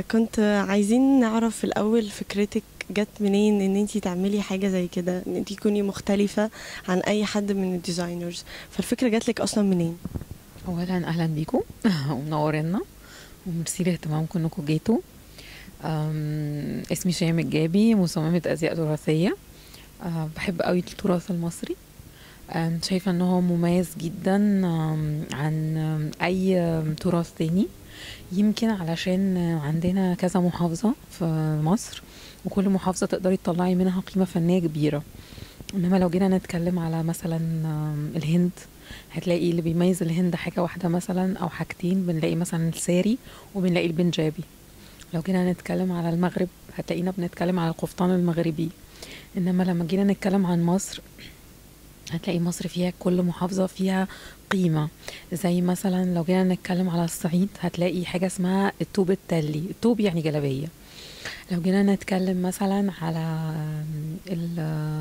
كنت عايزين نعرف في الاول فكرتك جت منين ان انتي تعملي حاجه زي كده ان انتي تكوني مختلفه عن اي حد من الديزاينرز فالفكره جات لك اصلا منين اولا اهلا بيكم ومنورينا وميرسي لاهتمامكم انكم جيتوا أم، اسمي شيماء الجابي مصممة ازياء تراثية أه، بحب قوي التراث المصري أم، شايفة ان هو مميز جدا أم، عن أم، اي أم، تراث تاني يمكن علشان عندنا كذا محافظة في مصر وكل محافظة تقدري تطلعي منها قيمة فنية كبيرة انما لو جينا نتكلم على مثلا أم، الهند هتلاقي اللي بيميز الهند حاجة واحدة مثلا أو حاجتين بنلاقي مثلا الساري وبنلاقي البنجابي لو جينا نتكلم على المغرب هتلاقينا بنتكلم على القفطان المغربي إنما لما جينا نتكلم عن مصر هتلاقي مصر فيها كل محافظة فيها قيمة زي مثلا لو جينا نتكلم على الصعيد هتلاقي حاجة اسمها التوب التلي التوب يعني جلبية لو جينا نتكلم مثلا على ال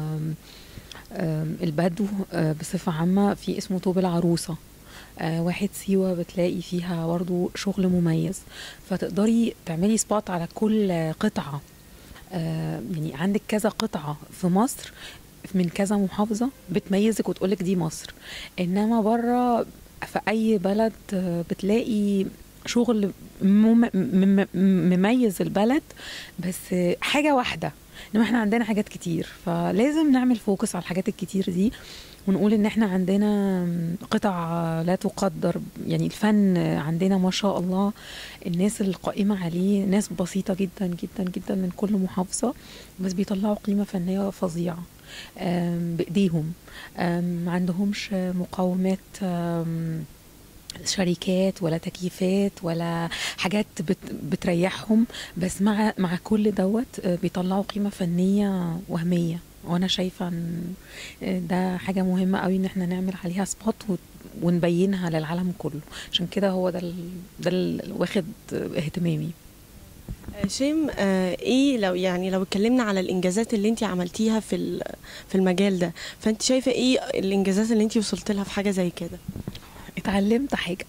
آم، البدو آه، بصفة عامة في اسمه طوب العروسة آه، واحد سيوة بتلاقي فيها برضو شغل مميز فتقدري تعملي سبوت على كل قطعة آه، يعني عندك كذا قطعة في مصر من كذا محافظة بتميزك وتقولك دي مصر انما بره في اي بلد آه، بتلاقي شغل مم- مم- مميز البلد بس حاجة واحدة انما احنا عندنا حاجات كتير فلازم نعمل فوكس على الحاجات الكتير دي ونقول ان احنا عندنا قطع لا تقدر يعني الفن عندنا ما شاء الله الناس القائمة عليه ناس بسيطة جدا جدا جدا من كل محافظة بس بيطلعوا قيمة فنية فظيعة آم، بإيديهم آم، ما عندهمش مقاومات آم، شركات ولا تكييفات ولا حاجات بت بتريحهم بس مع مع كل دوت آه، بيطلعوا قيمة فنية وهمية وانا شايفة ان آه، ده حاجة مهمة قوي ان احنا نعمل عليها سبوت و- ونبينها للعالم كله عشان كده هو ده ال- ده اللي واخد آه، اهتمامي آه، شيم آه، ايه لو يعني لو اتكلمنا على الانجازات اللي انتي عملتيها في ال- في المجال ده فانت شايفه ايه الانجازات اللي انتي وصلت لها في حاجه زي كده اتعلمت حاجة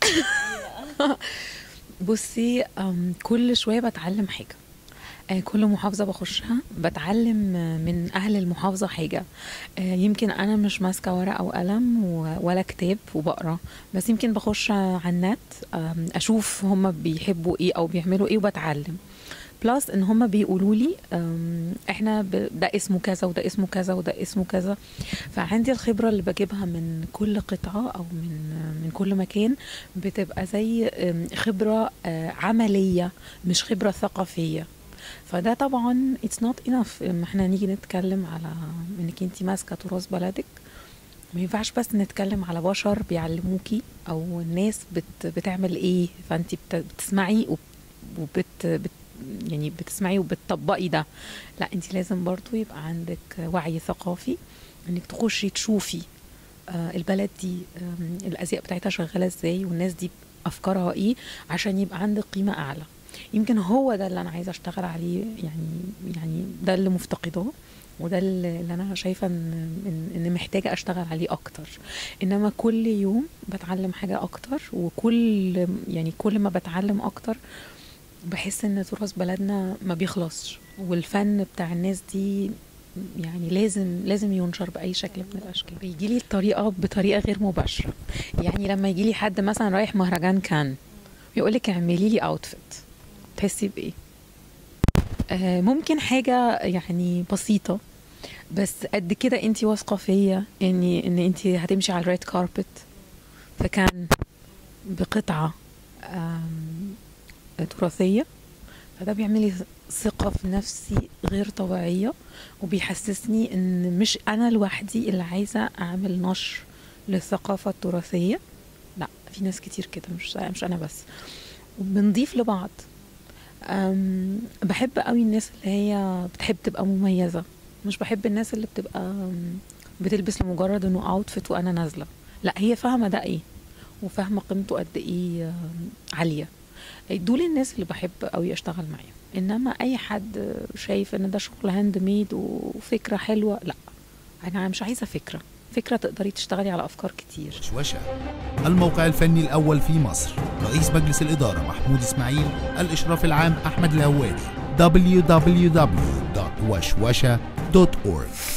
بصي أم، كل شوية بتعلم حاجة آه، كل محافظة بخشها بتعلم آه، من أهل المحافظة حاجة آه، يمكن أنا مش ماسكة ورقة وقلم و- ولا كتاب وبقرا بس يمكن بخش على النت آم، أشوف هما بيحبوا إيه أو بيعملوا إيه وبتعلم بلس ان هما بيقولوا لي أم، احنا ب... ده اسمه كذا وده اسمه كذا وده اسمه كذا فعندي الخبره اللي بجيبها من كل قطعه او من من كل مكان بتبقى زي أم، خبره آه، عمليه مش خبره ثقافيه فده طبعا اتس نوت انف لما احنا نيجي نتكلم على انك انت ماسكه تراث بلدك ما ينفعش بس نتكلم على بشر بيعلموكي او الناس بت بتعمل ايه فانت بت بتسمعي وب- وبت بت يعني بتسمعي وبتطبقي ده لا انت لازم برضو يبقى عندك وعي ثقافي انك تخشي تشوفي آه، البلد دي آم، الازياء بتاعتها شغاله ازاي والناس دي افكارها ايه عشان يبقى عندك قيمه اعلى يمكن هو ده اللي انا عايزه اشتغل عليه يعني يعني ده اللي مفتقداه وده اللي اللي انا شايفه ان ان إن محتاجه اشتغل عليه اكتر انما كل يوم بتعلم حاجه اكتر وكل يعني كل ما بتعلم اكتر بحس ان تراث بلدنا ما بيخلصش والفن بتاع الناس دي يعني لازم لازم ينشر باي شكل من الاشكال بيجي لي الطريقه بطريقه غير مباشره يعني لما يجي لي حد مثلا رايح مهرجان كان يقول لك اعملي لي اوتفيت تحسي بايه آه ممكن حاجه يعني بسيطه بس قد كده انت واثقه فيا اني ان انت هتمشي على الريد كاربت فكان بقطعه آم، تراثيه فده بيعمل لي ثقة في نفسي غير طبيعية وبيحسسني ان مش انا لوحدي اللي عايزة اعمل نشر للثقافة التراثية لا في ناس كتير كده مش مش انا بس وبنضيف لبعض أم، بحب قوي الناس اللي هي بتحب تبقى مميزة مش بحب الناس اللي بتبقى أم، بتلبس لمجرد انه اوتفيت وانا نازلة لا هي فاهمة ده ايه وفاهمة قيمته قد ايه أم، عالية دول الناس اللي بحب قوي اشتغل معاهم انما اي حد شايف ان ده شغل هاند ميد وفكره حلوه لا انا مش عايزه فكره فكره تقدري تشتغلي على افكار كتير وشوشة الموقع الفني الأول في مصر رئيس مجلس الإدارة محمود إسماعيل الإشراف العام أحمد الهوادي www.washwasha.org